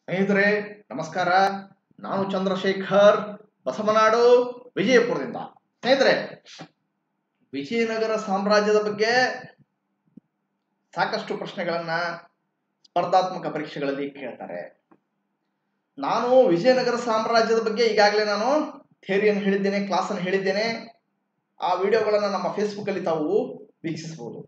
ಸ್ನೇಹಿತರೆ ನಮಸ್ಕಾರ ನಾನು ಚಂದ್ರಶೇಖರ್ ಬಸವನಾಡು ವಿಜಯಪುರದಿಂದ ಸ್ನೇಹಿತರೆ ವಿಜಯನಗರ ಸಾಮ್ರಾಜ್ಯದ ಬಗ್ಗೆ ಸಾಕಷ್ಟು ಪ್ರಶ್ನೆಗಳನ್ನ ಸ್ಪರ್ಧಾತ್ಮಕ ಪರೀಕ್ಷೆಗಳಲ್ಲಿ ಕೇಳ್ತಾರೆ ನಾನು ವಿಜಯನಗರ ಸಾಮ್ರಾಜ್ಯದ ಬಗ್ಗೆ ಈಗಾಗಲೇ ನಾನು ಥಿಯರಿಯನ್ನು ಹೇಳಿದ್ದೇನೆ ಕ್ಲಾಸನ್ನು ಹೇಳಿದ್ದೇನೆ ಆ ವಿಡಿಯೋಗಳನ್ನು ನಮ್ಮ ಫೇಸ್ಬುಕ್ ಅಲ್ಲಿ ತಾವು ವೀಕ್ಷಿಸಬಹುದು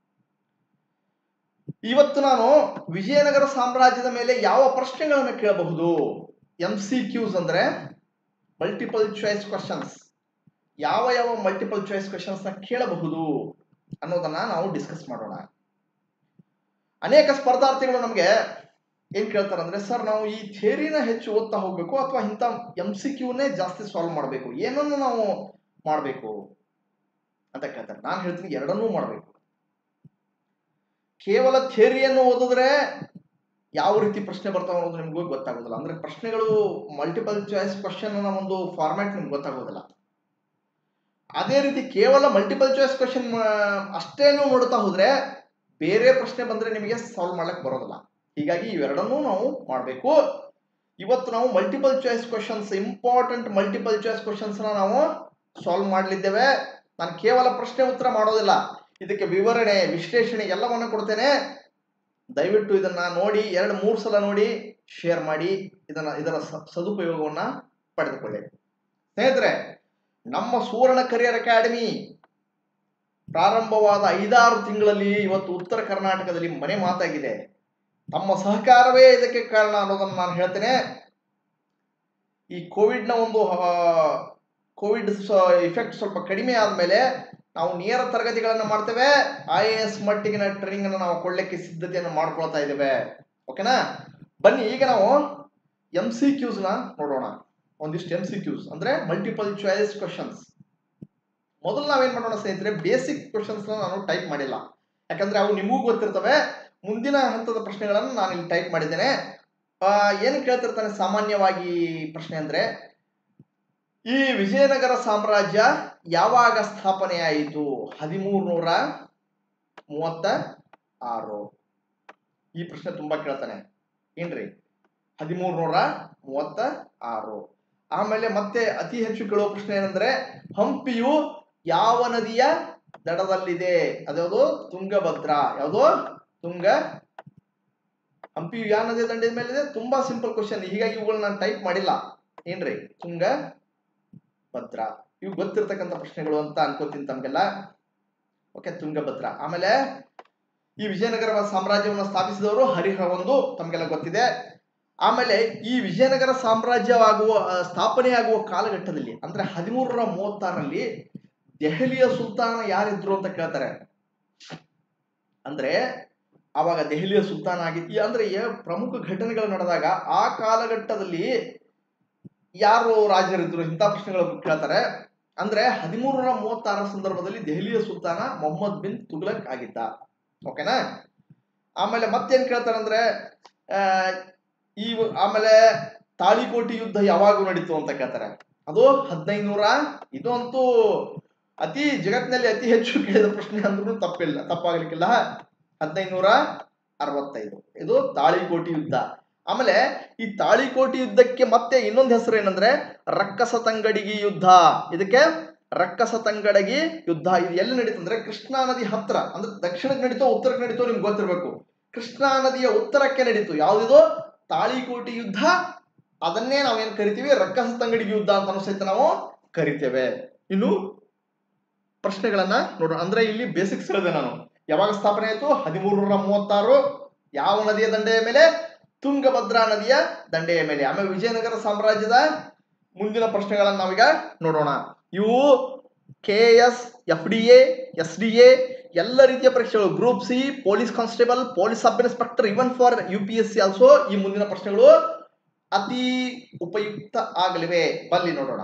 ಇವತ್ತು ನಾನು ವಿಜಯನಗರ ಸಾಮ್ರಾಜ್ಯದ ಮೇಲೆ ಯಾವ ಪ್ರಶ್ನೆಗಳನ್ನು ಕೇಳಬಹುದು ಎಂ ಸಿ ಕ್ಯೂಸ್ ಅಂದ್ರೆ ಮಲ್ಟಿಪಲ್ ಚಾಯ್ಸ್ ಕ್ವಶನ್ಸ್ ಯಾವ ಯಾವ ಮಲ್ಟಿಪಲ್ ಚಾಯ್ಸ್ ಕ್ವಶನ್ಸ್ ನ ಕೇಳಬಹುದು ಅನ್ನೋದನ್ನ ನಾವು ಡಿಸ್ಕಸ್ ಮಾಡೋಣ ಅನೇಕ ಸ್ಪರ್ಧಾರ್ಥಿಗಳು ನಮಗೆ ಏನ್ ಕೇಳ್ತಾರೆ ಅಂದ್ರೆ ಸರ್ ನಾವು ಈ ಥಿಯರಿನ ಹೆಚ್ಚು ಓದ್ತಾ ಹೋಗ್ಬೇಕು ಅಥವಾ ಇಂಥ ಎಂ ಸಿ ಕ್ಯೂನೇ ಜಾಸ್ತಿ ಸಾಲ್ವ್ ಮಾಡಬೇಕು ಏನನ್ನು ನಾವು ಮಾಡಬೇಕು ಅಂತ ಕೇಳ್ತಾರೆ ನಾನು ಹೇಳ್ತೀನಿ ಎರಡನ್ನೂ ಮಾಡಬೇಕು ಕೇವಲ ಥಿಯರಿಯನ್ನು ಓದಿದ್ರೆ ಯಾವ ರೀತಿ ಪ್ರಶ್ನೆ ಬರ್ತಾವ ಅನ್ನೋದು ನಿಮಗೂ ಗೊತ್ತಾಗೋದಿಲ್ಲ ಅಂದ್ರೆ ಪ್ರಶ್ನೆಗಳು ಮಲ್ಟಿಪಲ್ ಚಾಯ್ಸ್ ಕ್ವಶನ್ ಅನ್ನೋ ಒಂದು ಫಾರ್ಮ್ಯಾಟ್ ನಿಮ್ಗೆ ಗೊತ್ತಾಗೋದಿಲ್ಲ ಅದೇ ರೀತಿ ಕೇವಲ ಮಲ್ಟಿಪಲ್ ಚಾಯ್ಸ್ ಕ್ವಶನ್ ಅಷ್ಟೇ ನೀವು ನೋಡ್ತಾ ಹೋದ್ರೆ ಬೇರೆ ಪ್ರಶ್ನೆ ಬಂದ್ರೆ ನಿಮಗೆ ಸಾಲ್ವ್ ಮಾಡ್ಲಿಕ್ಕೆ ಬರೋದಿಲ್ಲ ಹೀಗಾಗಿ ಇವೆರಡನ್ನೂ ನಾವು ಮಾಡಬೇಕು ಇವತ್ತು ನಾವು multiple choice questions important multiple choice questions ನಾವು ಸಾಲ್ವ್ ಮಾಡಲಿದ್ದೇವೆ ನಾನು ಕೇವಲ ಪ್ರಶ್ನೆ ಉತ್ತರ ಮಾಡೋದಿಲ್ಲ ಇದಕ್ಕೆ ವಿವರಣೆ ವಿಶ್ಲೇಷಣೆ ಎಲ್ಲವನ್ನು ಕೊಡ್ತೇನೆ ದಯವಿಟ್ಟು ಇದನ್ನ ನೋಡಿ ಎರಡು ಮೂರು ಸಲ ನೋಡಿ ಶೇರ್ ಮಾಡಿ ಇದನ್ನ ಇದರ ಸ- ಸದುಪಯೋಗವನ್ನ ಪಡೆದುಕೊಳ್ಳಿ ಸ್ನೇಹಿತರೆ ನಮ್ಮ ಸುವರ್ಣ ಕರಿಯರ್ ಅಕಾಡೆಮಿ ಪ್ರಾರಂಭವಾದ ಐದಾರು ತಿಂಗಳಲ್ಲಿ ಇವತ್ತು ಉತ್ತರ ಕರ್ನಾಟಕದಲ್ಲಿ ಮನೆ ಮಾತಾಗಿದೆ ತಮ್ಮ ಸಹಕಾರವೇ ಇದಕ್ಕೆ ಕಾರಣ ಅನ್ನೋದನ್ನು ನಾನು ಹೇಳ್ತೇನೆ ಈ ಕೋವಿಡ್ನ ಒಂದು ಕೋವಿಡ್ ಇಫೆಕ್ಟ್ ಸ್ವಲ್ಪ ಕಡಿಮೆ ಆದಮೇಲೆ ನಾವು ನೇರ ತರಗತಿಗಳನ್ನು ಮಾಡ್ತೇವೆ ಐ ಎ ಎಸ್ ಮಟ್ಟಿಗಿನ ಟ್ರೈನಿಂಗ್ ಅನ್ನು ನಾವು ಕೊಡ್ಲಿಕ್ಕೆ ಸಿದ್ಧತೆಯನ್ನು ಮಾಡ್ಕೊಳ್ತಾ ಇದ್ದೇವೆ ಓಕೆನಾ ಬನ್ನಿ ಈಗ ನಾವು ಎಂ ಸಿ ಕ್ಯೂಸ್ನ ನೋಡೋಣ ಒಂದಿಷ್ಟು ಎಂ ಸಿ ಕ್ಯೂಸ್ ಅಂದ್ರೆ ಮಲ್ಟಿಪಲ್ ಚಾಯ್ಸ್ ಕ್ವಶನ್ಸ್ ಮೊದಲು ನಾವೇನ್ ಮಾಡೋಣ ಸ್ನೇಹಿತರೆ ಬೇಸಿಕ್ ಕ್ವಶನ್ಸ್ ನಾನು ಟೈಪ್ ಮಾಡಿಲ್ಲ ಯಾಕಂದ್ರೆ ಅವು ನಿಮಗೂ ಗೊತ್ತಿರ್ತವೆ ಮುಂದಿನ ಹಂತದ ಪ್ರಶ್ನೆಗಳನ್ನು ನಾನು ಇಲ್ಲಿ ಟೈಪ್ ಮಾಡಿದ್ದೇನೆ ಆ, ಏನು ಕೇಳ್ತಿರ್ತಾನೆ ಸಾಮಾನ್ಯವಾಗಿ ಪ್ರಶ್ನೆ ಅಂದ್ರೆ ಈ ವಿಜಯನಗರ ಸಾಮ್ರಾಜ್ಯ ಯಾವಾಗ ಸ್ಥಾಪನೆಯಾಯಿತು ಹದಿಮೂರು ನೂರ ಮೂವತ್ತ ಆರು ಈ ಪ್ರಶ್ನೆ ತುಂಬಾ ಕೇಳ್ತಾನೆ ಏನ್ರಿ ಹದಿಮೂರು ನೂರ ಮೂವತ್ತ ಆರು ಆಮೇಲೆ ಮತ್ತೆ ಅತಿ ಹೆಚ್ಚು ಕೇಳುವ ಪ್ರಶ್ನೆ ಏನಂದ್ರೆ ಹಂಪಿಯು ಯಾವ ನದಿಯ ದಡದಲ್ಲಿದೆ ಅದ್ಯಾವುದು ತುಂಗಭದ್ರಾ ಯಾವುದು ತುಂಗ ಹಂಪಿಯು ಯಾವ ನದಿಯ ದಂಡೆದ ಮೇಲಿದೆ ತುಂಬಾ ಸಿಂಪಲ್ ಕ್ವಶನ್ ಹೀಗಾಗಿ ಇವುಗಳನ್ನ ನಾನು ಟೈಪ್ ಮಾಡಿಲ್ಲ ಏನ್ರಿ ತುಂಗ ಭದ್ರಾ ಇವು ಗೊತ್ತಿರ್ತಕ್ಕಂಥ ಪ್ರಶ್ನೆಗಳು ಅಂತ ಅನ್ಕೋತೀನಿ ತಮ್ಗೆಲ್ಲ ಓಕೆ ತುಂಗಭದ್ರಾ ಆಮೇಲೆ ಈ ವಿಜಯನಗರ ಸಾಮ್ರಾಜ್ಯವನ್ನು ಸ್ಥಾಪಿಸಿದವರು ಹರಿಹರ ಒಂದು ತಮಗೆಲ್ಲ ಗೊತ್ತಿದೆ ಆಮೇಲೆ ಈ ವಿಜಯನಗರ ಸಾಮ್ರಾಜ್ಯವಾಗುವ ಆ, ಸ್ಥಾಪನೆಯಾಗುವ ಕಾಲಘಟ್ಟದಲ್ಲಿ ಅಂದ್ರೆ ಹದಿಮೂರರ ಮೂವತ್ತಾರರಲ್ಲಿ ದೆಹಲಿಯ ಸುಲ್ತಾನ ಯಾರಿದ್ರು ಅಂತ ಕೇಳ್ತಾರೆ ಅಂದ್ರೆ ಅವಾಗ ದೆಹಲಿಯ ಸುಲ್ತಾನ ಆಗಿದ್ದು ಅಂದ್ರೆ ಏ- ಪ್ರಮುಖ ಘಟನೆಗಳು ನಡೆದಾಗ ಆ ಕಾಲಘಟ್ಟದಲ್ಲಿ ಯಾರು ರಾಜರಿದ್ರು ಇಂಥ ಪ್ರಶ್ನೆಗಳು ಕೇಳ್ತಾರೆ ಅಂದ್ರೆ ಹದಿಮೂರರ ಮೂವತ್ತಾರರ ಸಂದರ್ಭದಲ್ಲಿ ದೆಹಲಿಯ ಸುಲ್ತಾನ ಮೊಹಮ್ಮದ್ ಬಿನ್ ತುಗ್ಲಕ್ ಆಗಿದ್ದ ಓಕೆನಾ ಆಮೇಲೆ ಮತ್ತೇನ್ ಕೇಳ್ತಾರೆ ಅಂದ್ರೆ ಆ, ಈ ವ- ಆಮೇಲೆ ತಾಳಿಕೋಟಿ ಯುದ್ಧ ಯಾವಾಗ ನಡೀತು ಅಂತ ಕೇಳ್ತಾರೆ ಅದು ಹದಿನೈನೂರ ಇದು ಅಂತೂ ಅತಿ ಜಗತ್ತಿನಲ್ಲಿ ಅತಿ ಹೆಚ್ಚು ಕೇಳಿದ ಪ್ರಶ್ನೆ ಅಂದ್ರೂ ತಪ್ಪಿಲ್ಲ ತಪ್ಪಾಗ್ಲಿಕ್ಕಿಲ್ಲ ಹದಿನೈನೂರ ಅರವತ್ತೈದು ಇದು ತಾಳಿಕೋಟಿ ಯುದ್ಧ ಆಮೇಲೆ ಈ ತಾಳಿಕೋಟಿ ಯುದ್ಧಕ್ಕೆ ಮತ್ತೆ ಇನ್ನೊಂದು ಹೆಸರು ಏನಂದ್ರೆ ರಕ್ಕಸ ತಂಗಡಿಗಿ ಯುದ್ಧ ಇದಕ್ಕೆ ರಕ್ಕಸ ತಂಗಡಗಿ ಯುದ್ಧ ಇದು ಎಲ್ಲಿ ನಡೀತು ಅಂದ್ರೆ ಕೃಷ್ಣಾ ನದಿ ಹತ್ರ ಅಂದ್ರೆ ದಕ್ಷಿಣಕ್ಕೆ ನಡೀತೋ ಉತ್ತರಕ್ಕೆ ನಡೀತೋ ನಿಮ್ಗೆ ಗೊತ್ತಿರಬೇಕು ಕೃಷ್ಣಾ ನದಿಯ ಉತ್ತರಕ್ಕೆ ನಡೀತು ಯಾವ್ದಿದು ತಾಳಿಕೋಟಿ ಯುದ್ಧ ಅದನ್ನೇ ನಾವೇನ್ ಕರಿತೀವಿ ರಕ್ಕಸ ತಂಗಡಿಗಿ ಯುದ್ಧ ಅಂತ ಸಹಿತ ನಾವು ಕರಿತೇವೆ ಇನ್ನು ಪ್ರಶ್ನೆಗಳನ್ನ ನೋಡೋಣ ಅಂದ್ರೆ ಇಲ್ಲಿ ಬೇಸಿಕ್ಸ್ ಹೇಳಿದೆ ನಾನು ಯಾವಾಗ ಸ್ಥಾಪನೆ ಆಯ್ತು ಹದಿಮೂರರ ಮೂವತ್ತಾರು ಯಾವ ನದಿಯ ದಂಡೆಯ ಮೇಲೆ ತುಂಗಭದ್ರಾ ನದಿಯ ದಂಡೆಯ ಮೇಲೆ ಆಮೇಲೆ ವಿಜಯನಗರ ಸಾಮ್ರಾಜ್ಯದ ಮುಂದಿನ ಪ್ರಶ್ನೆಗಳನ್ನ ನಾವೀಗ ನೋಡೋಣ ಇವು K S F D A S D A ಎಲ್ಲ ರೀತಿಯ ಪರೀಕ್ಷೆಗಳು group C police constable police sub inspector even for U P S C also ಈ ಮುಂದಿನ ಪ್ರಶ್ನೆಗಳು ಅತಿ ಉಪಯುಕ್ತ ಆಗಲಿವೆ ಬಲ್ಲಿ ನೋಡೋಣ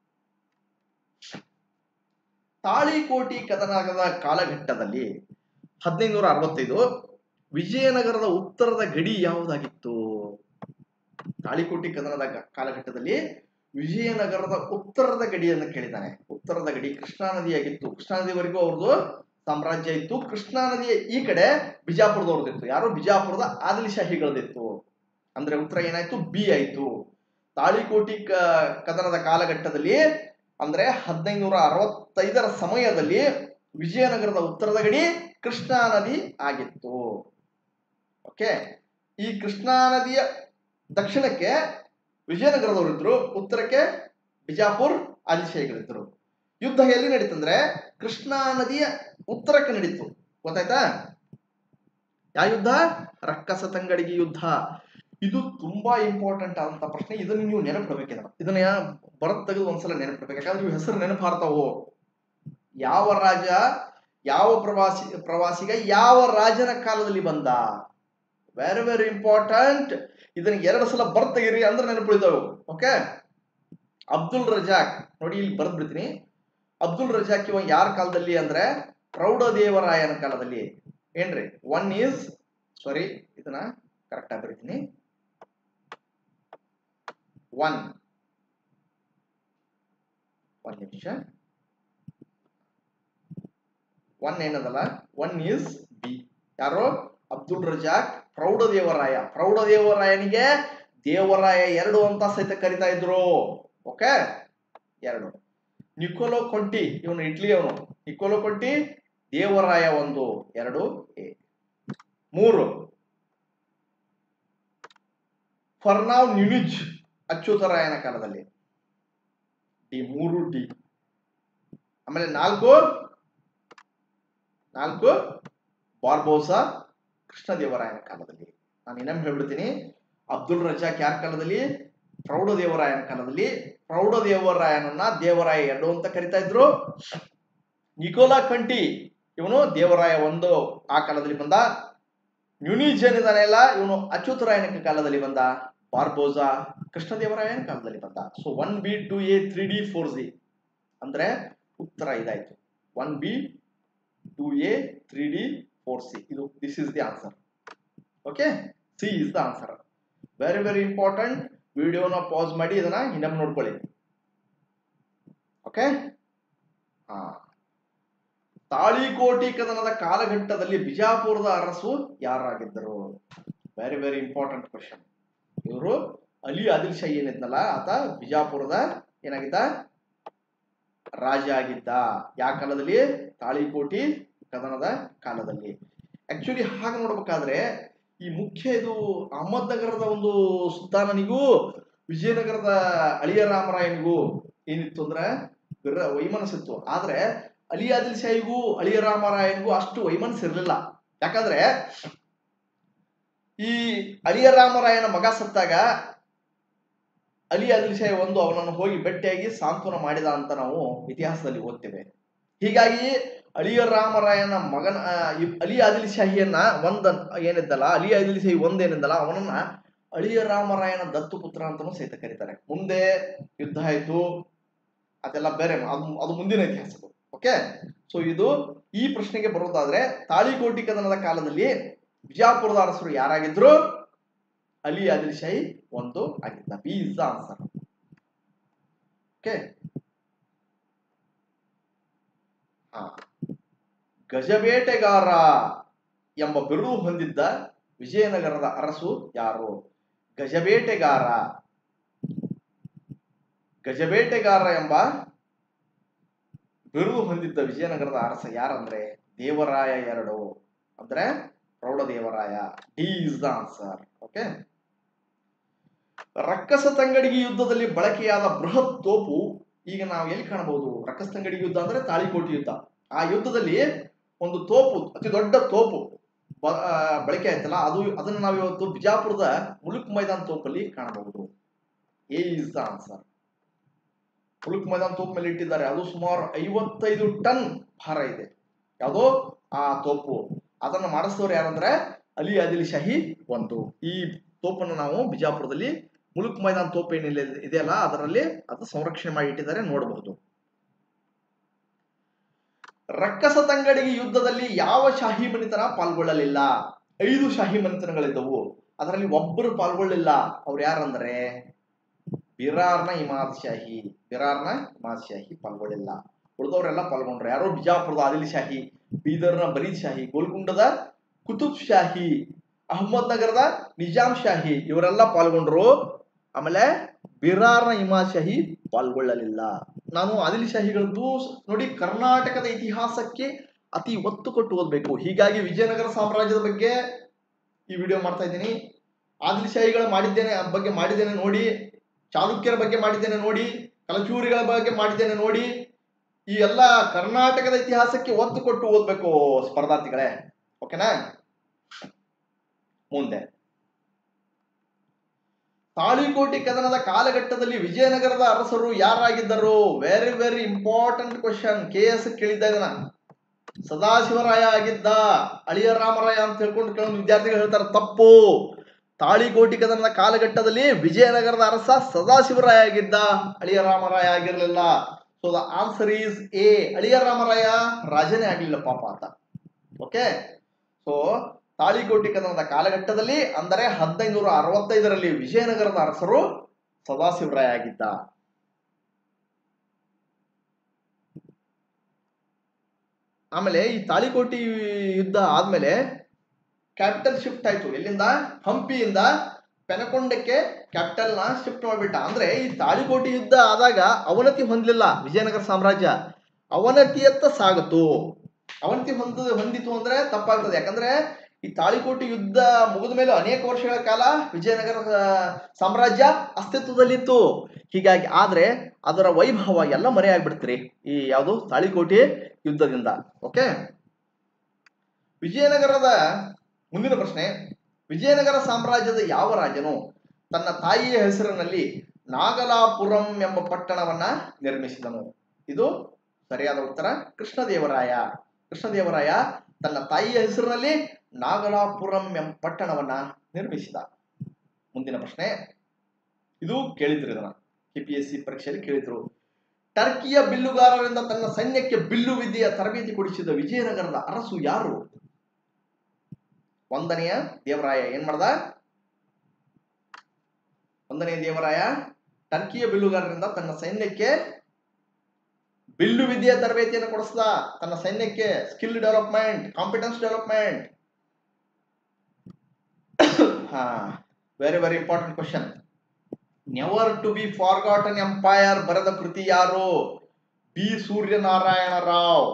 ತಾಳಿಕೋಟಿ ಕದನದ ಕಾಲಘಟ್ಟದಲ್ಲಿ ಹದಿನೈದುನೂರ ಅರವತ್ತೈದು ವಿಜಯನಗರದ ಉತ್ತರದ ಗಡಿ ಯಾವುದಾಗಿತ್ತು ತಾಳಿಕೋಟಿ ಕದನದ ಗ- ಕಾಲಘಟ್ಟದಲ್ಲಿ ವಿಜಯನಗರದ ಉತ್ತರದ ಗಡಿಯನ್ನು ಕೇಳಿದ್ದಾನೆ ಉತ್ತರದ ಗಡಿ ಕೃಷ್ಣಾ ನದಿಯಾಗಿತ್ತು ಕೃಷ್ಣಾ ನದಿವರೆಗೂ ಅವ್ರದ್ದು ಸಾಮ್ರಾಜ್ಯ ಇತ್ತು ಕೃಷ್ಣಾ ನದಿಯ ಈ ಕಡೆ ಬಿಜಾಪುರದವ್ರದ್ದಿತ್ತು ಯಾರು ಬಿಜಾಪುರದ ಆದಿಲ್ ಶಾಹಿಗಳದಿತ್ತು ಅಂದ್ರೆ ಉತ್ತರ ಏನಾಯ್ತು ಬಿ ಆಯ್ತು ತಾಳಿಕೋಟಿ ಕ ಕದನದ ಕಾಲಘಟ್ಟದಲ್ಲಿ ಅಂದ್ರೆ ಹದಿನೈದುನೂರ ಅರವತ್ತೈದರ ಸಮಯದಲ್ಲಿ ವಿಜಯನಗರದ ಉತ್ತರದ ಗಡಿ ಕೃಷ್ಣಾ ನದಿ ಆಗಿತ್ತು ಓಕೆ ಈ ಕೃಷ್ಣಾ ನದಿಯ ದಕ್ಷಿಣಕ್ಕೆ ವಿಜಯನಗರದವರಿದ್ರು ಉತ್ತರಕ್ಕೆ ಬಿಜಾಪುರ್ ಆದಿಶಾಹಿಗಳಿದ್ರು ಯುದ್ಧ ಎಲ್ಲಿ ನಡೀತಂದ್ರೆ ಕೃಷ್ಣಾ ನದಿಯ ಉತ್ತರಕ್ಕೆ ನಡೀತು ಗೊತ್ತಾಯ್ತಾ ಯಾವ ಯುದ್ಧ ರಕ್ಕಸ ತಂಗಡಿಗೆ ಯುದ್ಧ ಇದು ತುಂಬಾ ಇಂಪಾರ್ಟೆಂಟ್ ಆದಂತ ಪ್ರಶ್ನೆ ಇದನ್ನ ನೀವು ನೆನಪಿಡ್ಬೇಕು ಇದನ್ನ ಇದನ್ನ ಬರತ್ ತೆಗೆದು ಒಂದ್ಸಲ ನೆನಪಿಡ್ಬೇಕು ಯಾಕಂದ್ರೆ ಇವು ಹೆಸರು ನೆನಪಾರ್ತಾವು ಯಾವ ರಾಜ ಯಾವ ಪ್ರವಾಸಿ ಪ್ರವಾಸಿಗ ಯಾವ ರಾಜನ ಕಾಲದಲ್ಲಿ ಬಂದ ವೆರಿ ವೆರಿ ಇಂಪಾರ್ಟೆಂಟ್ ಇದನ್ನ ಎರಡು ಸಲ ಬರ್ತಗಿರಿ ಅಂದ್ರೆ ನೆನಪಿಳಿತಾವು ಓಕೆ ಅಬ್ದುಲ್ ರಜಾಕ್ ನೋಡಿ ಇಲ್ಲಿ ಬರ್ದ್ ಬಿಡ್ತೀನಿ ಅಬ್ದುಲ್ ರಜಾಕ್ ಇವ ಯಾರ ಕಾಲದಲ್ಲಿ ಅಂದ್ರೆ ಪ್ರೌಢದೇವರಾಯನ ಕಾಲದಲ್ಲಿ ಏನ್ರಿ ಒನ್ ಈಸ್ ಸಾರಿ ಇದನ್ನ ಕರೆಕ್ಟ್ ಆಗಿ ಬರೀತೀನಿ ಒನ್ ಒನ್ ನಿಮಿಷ ಒನ್ ಏನದಲ್ಲ ಒನ್ ಈಸ್ ಬಿ ಯಾರು ಅಬ್ದುಲ್ ರಜಾಕ್ ಪ್ರೌಢದೇವರಾಯ ಪ್ರೌಢದೇವರಾಯನಿಗೆ ದೇವರಾಯ ಎರಡು ಅಂತ ಸಹಿತ ಕರಿತಾ ಇದ್ರು ಓಕೆ ಎರಡು ನಿಕೋಲೋ ಕೊಂಟಿ ಇವನು ಇಟ್ಲಿ ಅವನು ನಿಕೋಲೋ ಕೊಂಟಿ ದೇವರಾಯ ಒಂದು ಎರಡು ಎ ಮೂರು ಫರ್ನಾವ್ ನ್ಯೂನಿಜ್ ಅಚ್ಯುತರಾಯನ ಕಾಲದಲ್ಲಿ ಡಿ ಮೂರು ಡಿ ಆಮೇಲೆ ನಾಲ್ಕು ನಾಲ್ಕು ಬಾರ್ಬೋಸಾ ಕೃಷ್ಣದೇವರಾಯನ ಕಾಲದಲ್ಲಿ ನಾನು ಇನ್ನೊಮ್ಮೆ ಹೇಳ್ಬಿಡ್ತೀನಿ ಅಬ್ದುಲ್ ರಜಾಕ್ ಯಾರ ಕಾಲದಲ್ಲಿ ಪ್ರೌಢದೇವರಾಯನ ಕಾಲದಲ್ಲಿ ಪ್ರೌಢದೇವರಾಯನನ್ನ ದೇವರಾಯ ಎರಡು ಅಂತ ಕರಿತಾ ಇದ್ರು ನಿಕೋಲಾ ಕಂಟಿ ಇವನು ದೇವರಾಯ ಒಂದು ಆ ಕಾಲದಲ್ಲಿ ಬಂದ ನ್ಯೂನಿಜ್ ಏನಿದಾನೆಲ್ಲ ಇವನು ಅಚ್ಯುತರಾಯನ ಕಾಲದಲ್ಲಿ ಬಂದ ಬಾರ್ಬೋಸಾ ಕೃಷ್ಣದೇವರಾಯನ ಕಾಲದಲ್ಲಿ ಬಂದ so one B two A three D four G ಅಂದ್ರೆ ಉತ್ತರ ಇದಾಯ್ತು one B two A three D four C ಇದು this is the answer okay C is the answer very very important ವಿಡಿಯೋನ ಪಾಸ್ ಮಾಡಿ ಇದನ್ನ ಇನ್ನೊಮ್ಮೆ ನೋಡ್ಕೊಳ್ಳಿ ಓಕೆ ಹಾ ತಾಳಿಕೋಟಿ ಕದನದ ಕಾಲಘಟ್ಟದಲ್ಲಿ ಬಿಜಾಪುರದ ಅರಸು ಯಾರಾಗಿದ್ದರು ವೆರಿ ವೆರಿ ಇಂಪಾರ್ಟೆಂಟ್ ಕ್ವಶನ್ ಇವರು ಅಲಿ ಆದಿಲ್ ಶಾ ಏನಿದ್ನಲ್ಲ ಆತ ಬಿಜಾಪುರದ ಏನಾಗಿದ್ದ ರಾಜ ಆಗಿದ್ದ ಯಾವ ಕಾಲದಲ್ಲಿ ತಾಳಿಕೋಟಿ ಕದನದ ಕಾಲದಲ್ಲಿ ಆಕ್ಚುಲಿ ಹಾಗೆ ನೋಡ್ಬೇಕಾದ್ರೆ ಈ ಮುಖ್ಯ ಇದು ಅಹಮದ್ನಗರದ ಒಂದು ಸುಲ್ತಾನನಿಗೂ ವಿಜಯನಗರದ ಅಳಿಯ ರಾಮರಾಯನಿಗೂ ಏನಿತ್ತು ಅಂದ್ರೆ ವಿರ ವೈಮನಸ್ಸಿತ್ತು ಆದ್ರೆ ಅಲಿ ಆದಿಲ್ ಶಾಹಿಗೂ ಅಳಿಯ ರಾಮರಾಯನಿಗೂ ಅಷ್ಟು ವೈಮನಸ್ಸಿರ್ಲಿಲ್ಲ ಯಾಕಂದ್ರೆ ಈ ಅಳಿಯ ರಾಮರಾಯನ ಮಗ ಸತ್ತಾಗ ಅಲಿ ಆದಿಲ್ ಶಾಹಿ ಒಂದು ಅವನನ್ನು ಹೋಗಿ ಭೇಟಿಯಾಗಿ ಸಾಂತ್ವನ ಮಾಡಿದ ಅಂತ ನಾವು ಇತಿಹಾಸದಲ್ಲಿ ಓದ್ತೇವೆ ಹೀಗಾಗಿ ಅಳಿಯ ರಾಮರಾಯನ ಮಗನ ಆ, ಈ ಅಲಿ ಆದಿಲ್ ಶಾಹಿಯನ್ನ ಒಂದ ಏನಿದ್ದಲ್ಲ ಅಲಿ ಆದಿಲ್ ಶಾಹಿ ಒಂದೇನಿದ್ದಲ್ಲ ಅವನನ್ನ ಅಳಿಯ ರಾಮರಾಯನ ದತ್ತು ಪುತ್ರ ಅಂತಾನೂ ಸಹಿತ ಕರೀತಾರೆ ಮುಂದೆ ಯುದ್ಧ ಆಯ್ತು ಅದೆಲ್ಲ ಬೇರೆ ಅದು ಅದು ಮುಂದಿನ ಇತಿಹಾಸ ಓಕೆ ಸೊ ಇದು ಈ ಪ್ರಶ್ನೆಗೆ ಬರೋದಾದ್ರೆ ತಾಳಿಕೋಟಿ ಕದನದ ಕಾಲದಲ್ಲಿ ಬಿಜಾಪುರದ ಅರಸರು ಯಾರಾಗಿದ್ರು ಅಲಿ ಆದಿಲ್ ಶಾಹಿ ಒಂದು ಆಗಿದ್ದ B is the answer okay ಹಾ ಗಜಬೇಟೆಗಾರ ಎಂಬ ಬಿರುದು ಹೊಂದಿದ್ದ ವಿಜಯನಗರದ ಅರಸು ಯಾರು ಗಜಬೇಟೆಗಾರ ಗಜಬೇಟೆಗಾರ ಎಂಬ ಬಿರುದು ಹೊಂದಿದ್ದ ವಿಜಯನಗರದ ಅರಸ ಯಾರಂದ್ರೆ ದೇವರಾಯ ಎರಡು ಅಂದ್ರೆ Praudhadevaraya D is the answer okay Rakkasa ತಂಗಡಿಗೆ ಯುದ್ಧದಲ್ಲಿ ಬಳಕೆಯಾದ ಬೃಹತ್ ತೋಪು ಈಗ ನಾವು ಎಲ್ಲಿ ಕಾಣಬಹುದು ರಕ್ಕಸ ತಂಗಡಿಗೆ ಯುದ್ಧ ಅಂದ್ರೆ ತಾಳಿಕೋಟಿ ಯುದ್ಧ ಆ ಯುದ್ಧದಲ್ಲಿ ಒಂದು ತೋಪು ಅತಿ ದೊಡ್ಡ ತೋಪು ಬ- ಆ, ಬಳಕೆ ಆಯ್ತಲ್ಲ ಅದು ಅದನ್ನು ನಾವು ಇವತ್ತು ಬಿಜಾಪುರದ ಮುಲುಕ್ ಮೈದಾನ್ ತೋಪಲ್ಲಿ ಕಾಣಬಹುದು A is the answer Muluk Maidan ತೋಪ್ ಮೇಲೆ ಇಟ್ಟಿದ್ದಾರೆ ಅದು ಸುಮಾರು ಐವತ್ತೈದು ಟನ್ ಭಾರ ಇದೆ ಯಾವುದೋ ಆ ತೋಪು ಅದನ್ನು ಮಾಡಿಸಿದವರು ಯಾರಂದ್ರೆ ಅಲಿ ಆದಿಲ್ ಶಾಹಿ ಒಂದು ಈ ತೋಪನ್ನು ನಾವು ಬಿಜಾಪುರದಲ್ಲಿ ಮುಲುಕ್ ಮೈದಾನ್ ತೋಪ್ ಏನಿಲ್ಲ ಇದೆಯಲ್ಲ ಅದರಲ್ಲಿ ಅದು ಸಂರಕ್ಷಣೆ ಮಾಡಿ ಇಟ್ಟಿದ್ದಾರೆ ನೋಡಬಹುದು ರಕ್ಕಸ ತಂಗಡಿಗೆ ಯುದ್ಧದಲ್ಲಿ ಯಾವ ಶಾಹಿ ಮನಿತನ ಪಾಲ್ಗೊಳ್ಳಲಿಲ್ಲ ಐದು ಶಾಹಿ ಮನಿತನಗಳಿದ್ದವು ಅದರಲ್ಲಿ ಒಬ್ಬರು ಪಾಲ್ಗೊಳ್ಳಿಲ್ಲ ಅವ್ರು ಯಾರಂದ್ರೆ ಬಿರಾರ್ನ ಇಮಾದ್ ಶಾಹಿ ಬಿರಾರ್ನ ಇಮಾದ್ ಶಾಹಿ ಪಾಲ್ಗೊಳ್ಳಿಲ್ಲ ಉಳಿದವರೆಲ್ಲ ಪಾಲ್ಗೊಂಡ್ರು ಯಾರೋ ಬಿಜಾಪುರದ ಆದಿಲ್ ಶಾಹಿ ಬೀದರ್ನ ಬರೀದ್ ಶಾಹಿ ಗೋಲ್ಗುಂಡದ ಕುತುಬ್ ಶಾಹಿ ಅಹಮದ್ ನಗರದ ನಿಜಾಂ ಶಾಹಿ ಇವರೆಲ್ಲ ಪಾಲ್ಗೊಂಡ್ರು ಆಮೇಲೆ ಬಿರಾರ್ನ ಇಮಾಮ್ ಶಾಹಿ ಪಾಲ್ಗೊಳ್ಳಲಿಲ್ಲ ನಾನು ಆದಿಲ್ ಶಾಹಿಗಳದ್ದು ನೋಡಿ ಕರ್ನಾಟಕದ ಇತಿಹಾಸಕ್ಕೆ ಅತಿ ಒತ್ತು ಕೊಟ್ಟು ಓದಬೇಕು ಹೀಗಾಗಿ ವಿಜಯನಗರ ಸಾಮ್ರಾಜ್ಯದ ಬಗ್ಗೆ ಈ ವಿಡಿಯೋ ಮಾಡ್ತಾ ಇದ್ದೀನಿ ಆದಿಲ್ ಶಾಹಿಗಳ ಮಾಡಿದ್ದೇನೆ ಆ ಬಗ್ಗೆ ಮಾಡಿದ್ದೇನೆ ನೋಡಿ ಚಾಲುಕ್ಯರ ಬಗ್ಗೆ ಮಾಡಿದ್ದೇನೆ ನೋಡಿ ಕಲಚೂರಿಗಳ ಬಗ್ಗೆ ಮಾಡಿದ್ದೇನೆ ನೋಡಿ ಈ ಎಲ್ಲ ಕರ್ನಾಟಕದ ಇತಿಹಾಸಕ್ಕೆ ಒತ್ತು ಕೊಟ್ಟು ಓದ್ಬೇಕು ಸ್ಪರ್ಧಾರ್ಥಿಗಳೇ ಓಕೆನಾ ಮುಂದೆ ತಾಳಿಕೋಟಿ ಕದನದ ಕಾಲಘಟ್ಟದಲ್ಲಿ ವಿಜಯನಗರದ ಅರಸರು ಯಾರಾಗಿದ್ದರು very very important question K S ಕೇಳಿದ್ದ ಇದನ್ನ ಸದಾಶಿವರಾಯ ಆಗಿದ್ದ ಅಳಿಯ ರಾಮರಾಯ ಅಂತ ಹೇಳ್ಕೊಂಡು ಕೆಲವೊಂದು ವಿದ್ಯಾರ್ಥಿಗಳು ಹೇಳ್ತಾರೆ ತಪ್ಪು ತಾಳಿಕೋಟಿ ಕದನದ ಕಾಲಘಟ್ಟದಲ್ಲಿ ವಿಜಯನಗರದ ಅರಸ ಸದಾಶಿವರಾಯ ಆಗಿದ್ದ ಅಳಿಯ ರಾಮರಾಯ ಆಗಿರಲಿಲ್ಲ so the answer is A Aliya Ramaraya ರಾಜನೇ ಆಗಲಿಲ್ಲ ಪಾಪ ಅಂತ ಓಕೆ ಸೊ ತಾಳಿಕೋಟಿ ಕದನದ ಕಾಲಘಟ್ಟದಲ್ಲಿ ಅಂದರೆ ಹದಿನೈದುನೂರ ಅರವತ್ತೈದರಲ್ಲಿ ವಿಜಯನಗರದ ಅರಸರು ಸದಾಶಿವರಾಯ ಆಗಿದ್ದ ಆಮೇಲೆ ಈ ತಾಳಿಕೋಟಿ ಯುದ್ಧ ಆದ್ಮೇಲೆ ಕ್ಯಾಪಿಟಲ್ ಶಿಫ್ಟ್ ಆಯ್ತು ಎಲ್ಲಿಂದ ಹಂಪಿಯಿಂದ ಪೆನಕೊಂಡಕ್ಕೆ ಕ್ಯಾಪಿಟಲ್ ನ ಶಿಫ್ಟ್ ಮಾಡ್ಬಿಟ್ಟ ಅಂದ್ರೆ ಈ ತಾಳಿಕೋಟಿ ಯುದ್ಧ ಆದಾಗ ಅವನತಿ ಹೊಂದಲಿಲ್ಲ ವಿಜಯನಗರ ಸಾಮ್ರಾಜ್ಯ ಅವನತಿಯತ್ತ ಸಾಗತು ಅವನತಿ ಹೊಂದ ಹೊಂದಿತು ಅಂದ್ರೆ ತಪ್ಪಾಗ್ತದೆ ಯಾಕಂದ್ರೆ ಈ ತಾಳಿಕೋಟಿ ಯುದ್ಧ ಮುಗಿದ ಮೇಲೆ ಅನೇಕ ವರ್ಷಗಳ ಕಾಲ ವಿಜಯನಗರ ಆ, ಸಾಮ್ರಾಜ್ಯ ಅಸ್ತಿತ್ವದಲ್ಲಿತ್ತು ಹೀಗಾಗಿ ಆದ್ರೆ ಅದರ ವೈಭವ ಎಲ್ಲ ಮರೆಯಾಗ್ಬಿಡ್ತೀರಿ ಈ ಯಾವುದು ತಾಳಿಕೋಟಿ ಯುದ್ಧದಿಂದ ಓಕೆ ವಿಜಯನಗರದ ಮುಂದಿನ ಪ್ರಶ್ನೆ ವಿಜಯನಗರ ಸಾಮ್ರಾಜ್ಯದ ಯಾವ ರಾಜನು ತನ್ನ ತಾಯಿಯ ಹೆಸರಿನಲ್ಲಿ ನಾಗಲಾಪುರಂ ಎಂಬ ಪಟ್ಟಣವನ್ನ ನಿರ್ಮಿಸಿದನು ಇದು ಸರಿಯಾದ ಉತ್ತರ ಕೃಷ್ಣದೇವರಾಯ ಕೃಷ್ಣದೇವರಾಯ ತನ್ನ ತಾಯಿಯ ಹೆಸರಿನಲ್ಲಿ ನಾಗಲಾಪುರಂ ಎಂಬ ಪಟ್ಟಣವನ್ನ ನಿರ್ಮಿಸಿದ ಮುಂದಿನ ಪ್ರಶ್ನೆ ಇದು ಕೇಳಿದ್ರು ಇದನ್ನ ಕೆಪಿಎಸ್ಸಿ ಪರೀಕ್ಷೆಯಲ್ಲಿ ಕೇಳಿದ್ರು ಟರ್ಕಿಯ ಬಿಲ್ಲುಗಾರರಿಂದ ತನ್ನ ಸೈನ್ಯಕ್ಕೆ ಬಿಲ್ಲು ವಿದ್ಯೆಯ ತರಬೇತಿ ಕೊಡಿಸಿದ ವಿಜಯನಗರದ ಅರಸು ಯಾರು ಒಂದನೆಯ ದೇವರಾಯ ಏನ್ ಮಾಡ್ದ ಒಂದನೆಯ ದೇವರಾಯ ಟರ್ಕಿಯ ಬಿಲ್ಲುಗಾರರಿಂದ ತನ್ನ ಸೈನ್ಯಕ್ಕೆ ಬಿಲ್ಲು ವಿದ್ಯೆಯ ತರಬೇತಿಯನ್ನು ಕೊಡಿಸ್ದ ತನ್ನ ಸೈನ್ಯಕ್ಕೆ ಸ್ಕಿಲ್ ಡೆವಲಪ್ಮೆಂಟ್ ಕಾಂಪಿಟೆನ್ಸ್ ಡೆವಲಪ್ಮೆಂಟ್ ಹಾ very very important question never to be forgotten empire ಬರೆದ ಕೃತಿ ಯಾರು B Suryanarayana Rao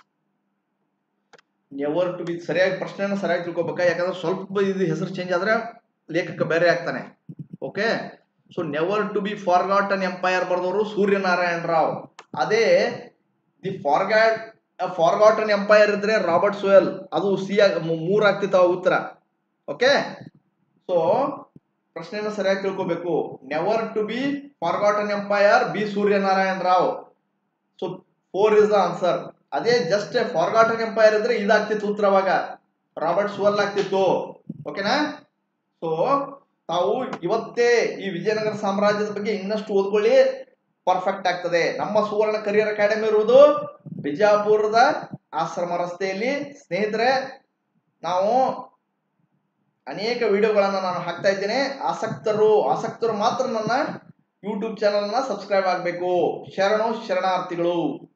never to be ಸರಿಯಾಗಿ ಪ್ರಶ್ನೆನ ಸರಿಯಾಗಿ ತಿಳ್ಕೊಬೇಕಾ ಯಾಕಂದ್ರೆ ಸ್ವಲ್ಪ ಇದು ಹೆಸರು ಚೇಂಜ್ ಆದ್ರೆ ಲೇಖಕ ಬೇರೆ ಆಗ್ತಾನೆ okay so never to be forgotten empire ಬರೆದವರು ಸೂರ್ಯನಾರಾಯಣ ರಾವ್ ಅದೇ ದಿ ಫಾರ್ಗಾಟ್ ಫಾರ್ಗಾಟನ್ ಎಂಪೈರ್ ಇದ್ರೆ ರಾಬರ್ಟ್ ಸೋಯಲ್ ಅದು ಸಿ ಮೂರ್ ಆಗ್ತಿತ್ತು ಉತ್ತರ ಓಕೆ ಸೊ ಪ್ರಶ್ನೆನ ಸರಿಯಾಗಿ ತಿಳ್ಕೊಬೇಕು never to be forgotten empire B Suryanarayana Rao so four is the answer ಅದೇ ಜಸ್ಟ್ ಫಾರ್ಗಾಟನ್ ಎಂಪೈರ್ ಇದ್ರೆ ಇದಾಗ್ತಿತ್ತು ಉತ್ತರವಾಗ ರಾಬರ್ಟ್ ಸುವಲ್ ಆಗ್ತಿತ್ತು ಓಕೆನಾ ಸೊ ತಾವು ಇವತ್ತೇ ಈ ವಿಜಯನಗರ ಸಾಮ್ರಾಜ್ಯದ ಬಗ್ಗೆ ಇನ್ನಷ್ಟು ಓದ್ಕೊಳ್ಳಿ ಪರ್ಫೆಕ್ಟ್ ಆಗ್ತದೆ ನಮ್ಮ ಸುವರ್ಣ ಕರಿಯರ್ ಅಕಾಡೆಮಿ ಇರುವುದು ಬಿಜಾಪುರದ ಆಶ್ರಮ ರಸ್ತೆಯಲ್ಲಿ ಸ್ನೇಹಿತರೆ ನಾವು ಅನೇಕ ವಿಡಿಯೋಗಳನ್ನು ನಾನು ಹಾಕ್ತಾ ಇದ್ದೇನೆ ಆಸಕ್ತರು ಆಸಕ್ತರು ಮಾತ್ರ ನನ್ನ ಯೂಟ್ಯೂಬ್ ಚಾನಲ್ನ ಸಬ್ಸ್ಕ್ರೈಬ್ ಆಗಬೇಕು ಶರಣು ಶರಣಾರ್ಥಿಗಳು